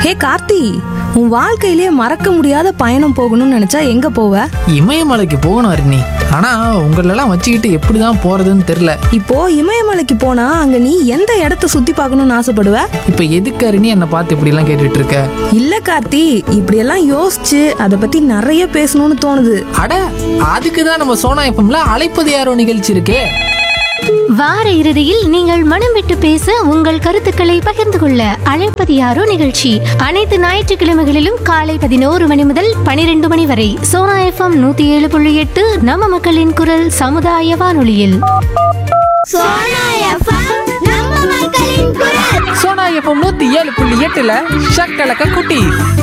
ஹே கார்த்தி உன் வாழ்க்கையிலே மறக்க முடியாத பயணம் போகணும்னு நினைச்சா எங்க போவ இமயமலைக்கு போகணும் அருணி ஆனா உங்களெல்லாம் வச்சுக்கிட்டு எப்படி தான் போறதுன்னு தெரியல இப்போ இமயமலைக்கு போனா அங்க நீ எந்த இடத்த சுத்தி பார்க்கணும்னு ஆசைப்படுவ இப்ப எதுக்கு அருணி என்னை பார்த்து இப்படி எல்லாம் கேட்டுட்டு இருக்க இல்ல கார்த்தி இப்படியெல்லாம் யோசிச்சு அதை பத்தி நிறைய பேசணும்னு தோணுது அட அதுக்கு தான் நம்ம சோனா எப்பம்ல அழைப்பது யாரோ நிகழ்ச்சி இருக்கே வார இறுதியில் நீங்கள் மனம் விட்டு பேச உங்கள் கருத்துக்களை பகிர்ந்து கொள்ள அழைப்பது யாரோ நிகழ்ச்சி அனைத்து ஞாயிற்றுக்கிழமைகளிலும் காலை பதினோரு மணி முதல் பனிரெண்டு மணி வரை சோனா எஃப்எம் நூத்தி ஏழு புள்ளி எட்டு நம்ம மக்களின் குரல் சமுதாய வானொலியில் சோனா எப்பம் நூத்தி ஏழு புள்ளி எட்டுல ஷக்கலக்க குட்டி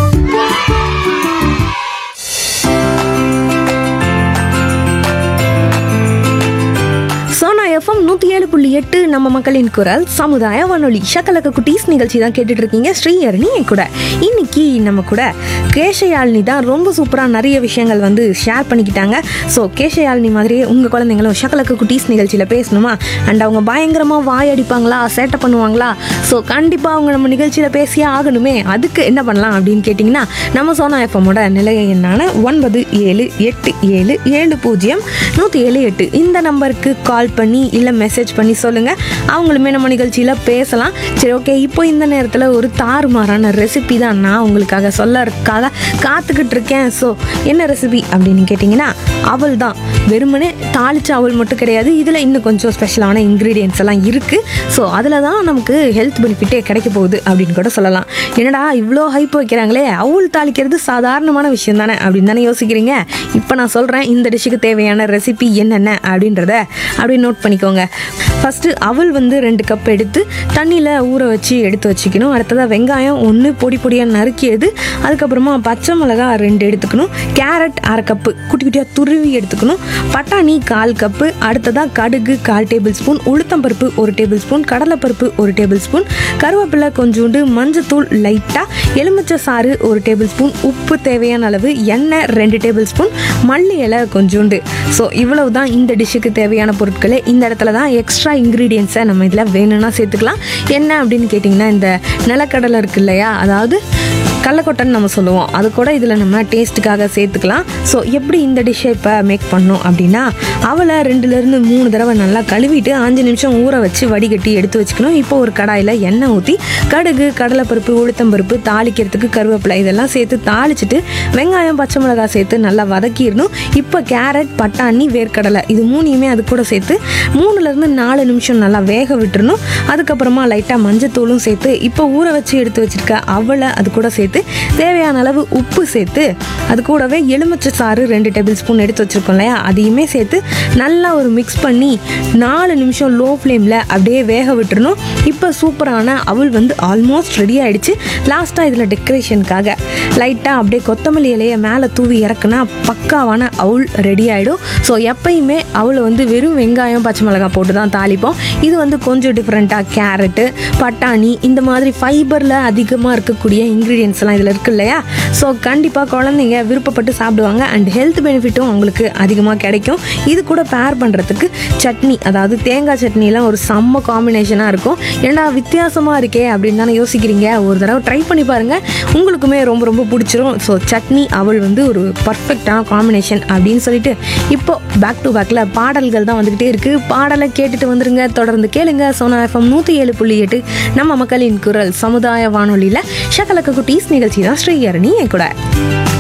சோனா எஃப்எம் நூத்தி ஏழு புள்ளி எட்டு நம்ம மக்களின் குரல் சமுதாய வானொலி ஷக்கலக்க குட்டீஸ் நிகழ்ச்சி தான் கேட்டுட்டு இருக்கீங்க ஸ்ரீஹரணி என் கூட இன்னைக்கு நம்ம கூட கேஷயாழினி தான் ரொம்ப சூப்பரா நிறைய விஷயங்கள் வந்து ஷேர் பண்ணிக்கிட்டாங்க ஸோ கேஷயாழினி மாதிரியே உங்க குழந்தைங்களும் ஷக்கலக்க குட்டீஸ் நிகழ்ச்சியில பேசணுமா அண்ட் அவங்க பயங்கரமா வாய் அடிப்பாங்களா சேட்டை பண்ணுவாங்களா ஸோ கண்டிப்பா அவங்க நம்ம நிகழ்ச்சியில பேசியே ஆகணுமே அதுக்கு என்ன பண்ணலாம் அப்படின்னு கேட்டிங்கன்னா நம்ம சோனா எஃப்எம்மோட நிலைய எண்ணான ஒன்பது ஏழு எட்டு ஏழு ஏழு பூஜ்ஜியம் நூற்றி ஏழு எட்டு இந்த நம்பருக்கு கால் பண்ணி இல்லை மெசேஜ் பண்ணி சொல்லுங்கள் அவங்களுமே நம்ம நிகழ்ச்சியில் பேசலாம் சரி ஓகே இப்போ இந்த நேரத்தில் ஒரு தாறுமாறான ரெசிபி தான் நான் உங்களுக்காக சொல்லறதுக்காக காத்துக்கிட்டு இருக்கேன் ஸோ என்ன ரெசிபி அப்படின்னு கேட்டிங்கன்னா அவல் தான் வெறுமனே தாளிச்ச அவல் மட்டும் கிடையாது இதில் இன்னும் கொஞ்சம் ஸ்பெஷலான இன்க்ரீடியன்ஸ் எல்லாம் இருக்குது ஸோ அதில் தான் நமக்கு ஹெல்த் பெனிஃபிட்டே கிடைக்க போகுது அப்படின்னு கூட சொல்லலாம் என்னடா இவ்வளோ ஹைப் வைக்கிறாங்களே அவல் தாளிக்கிறது சாதாரணமான விஷயம் தானே அப்படின்னு தானே யோசிக்கிறீங்க இப்போ நான் சொல்கிறேன் இந்த டிஷ்ஷுக்கு தேவையான ரெசிபி என்னென்ன அப்படின்றத அப்படியே நோட் பண்ணிக்கோங்க ஃபஸ்ட்டு அவல் வந்து ரெண்டு கப் எடுத்து தண்ணியில் ஊற வச்சு எடுத்து வச்சுக்கணும் அடுத்ததாக வெங்காயம் ஒன்று பொடி பொடியாக நறுக்கியது அதுக்கப்புறமா பச்சை மிளகா ரெண்டு எடுத்துக்கணும் கேரட் அரை கப்பு குட்டி குட்டியாக துருவி எடுத்துக்கணும் பட்டாணி கால் கப்பு அடுத்ததாக கடுகு கால் டேபிள் ஸ்பூன் உளுத்தம்பருப்பு ஒரு டேபிள் ஸ்பூன் கடலைப்பருப்பு ஒரு டேபிள் ஸ்பூன் கருவேப்பிலை கொஞ்சோண்டு மஞ்சத்தூள் லைட்டாக எலுமிச்சை சாறு ஒரு டேபிள் ஸ்பூன் உப்பு தேவையான அளவு எண்ணெய் ரெண்டு டேபிள் ஸ்பூன் மல்லி இலை கொஞ்சோண்டு ஸோ இவ்வளவு தான் இந்த டிஷ்ஷுக்கு தேவையான பொருட்களே இந்த இடத்துல தான் எக்ஸ்ட்ரா இன்க்ரீடியன்ஸை நம்ம இதில் வேணும்னா சேர்த்துக்கலாம் என்ன அப்படின்னு கேட்டிங்கன்னா இந்த நிலக்கடலை இருக்கு இல்லையா அதாவது கடலக்கொட்டைன்னு நம்ம சொல்லுவோம் அது கூட இதில் நம்ம டேஸ்ட்டுக்காக சேர்த்துக்கலாம் ஸோ எப்படி இந்த டிஷ்ஷை இப்போ மேக் பண்ணோம் அப்படின்னா அவளை ரெண்டுலேருந்து மூணு தடவை நல்லா கழுவிட்டு அஞ்சு நிமிஷம் ஊற வச்சு வடிகட்டி எடுத்து வச்சுக்கணும் இப்போ ஒரு கடாயில் எண்ணெய் ஊற்றி கடுகு கடலைப்பருப்பு உளுத்தம்பருப்பு தாளிக்கிறதுக்கு கருவேப்பிலை இதெல்லாம் சேர்த்து தாளிச்சிட்டு வெங்காயம் பச்சை மிளகாய் சேர்த்து நல்லா வதக்கிடணும் இப்போ கேரட் பட்டாணி வேர்க்கடலை இது மூணையுமே அது கூட சேர்த்து மூணுலேருந்து நாலு நிமிஷம் நல்லா வேக விட்டுறணும் அதுக்கப்புறமா லைட்டாக மஞ்சத்தூளும் சேர்த்து இப்போ ஊற வச்சு எடுத்து வச்சிருக்க அவளை அது கூட சேர்த்து தேவையான அளவு உப்பு சேர்த்து அது கூடவே எலுமிச்சை சாறு ரெண்டு டேபிள் ஸ்பூன் எடுத்து வச்சிருக்கோம் இல்லையா அதையுமே சேர்த்து நல்லா ஒரு மிக்ஸ் பண்ணி நாலு நிமிஷம் லோ ஃப்ளேமில் அப்படியே வேக விட்டுறணும் இப்போ சூப்பரான அவள் வந்து ஆல்மோஸ்ட் ரெடி ஆயிடுச்சு லாஸ்ட்டாக இதில் டெக்கரேஷனுக்காக லைட்டாக அப்படியே கொத்தமல்லி இலையை மேலே தூவி இறக்குனா பக்காவான அவுள் ரெடி ஆகிடும் ஸோ எப்பயுமே அவளை வந்து வெறும் வெங்காயம் பச்சை மிளகாய் போட்டு தான் தாளிப்போம் இது வந்து கொஞ்சம் டிஃப்ரெண்ட்டாக கேரட்டு பட்டாணி இந்த மாதிரி ஃபைபரில் அதிகமாக இருக்கக்கூடிய இன்க்ரீடியன்ஸ் எல்லாம் இதில் இருக்கு இல்லையா ஸோ கண்டிப்பாக குழந்தைங்க விருப்பப்பட்டு சாப்பிடுவாங்க அண்ட் ஹெல்த் பெனிஃபிட்டும் அவங்களுக்கு அதிகமாக கிடைக்கும் இது கூட பேர் பண்ணுறதுக்கு சட்னி அதாவது தேங்காய் சட்னிலாம் ஒரு செம்ம காம்பினேஷனாக இருக்கும் ஏன்னா வித்தியாசமாக இருக்கே அப்படின்னு தானே யோசிக்கிறீங்க ஒரு தடவை ட்ரை பண்ணி பாருங்கள் உங்களுக்குமே ரொம்ப ரொம்ப பிடிச்சிரும் ஸோ சட்னி அவள் வந்து ஒரு பர்ஃபெக்டான காம்பினேஷன் அப்படின்னு சொல்லிட்டு இப்போ பேக் டு பேக்கில் பாடல்கள் தான் வந்துக்கிட்டே இருக்குது பாடலை கேட்டுட்டு வந்துருங்க தொடர்ந்து கேளுங்க சோனா எஃப்எம் நூற்றி ஏழு புள்ளி எட்டு நம்ம மக்களின் குரல் சமுதாய வானொலியில் ஷகலக்க குட்டீஸ் நிகழ்ச்சி தான் ஸ்ரீஹரணி என் கூட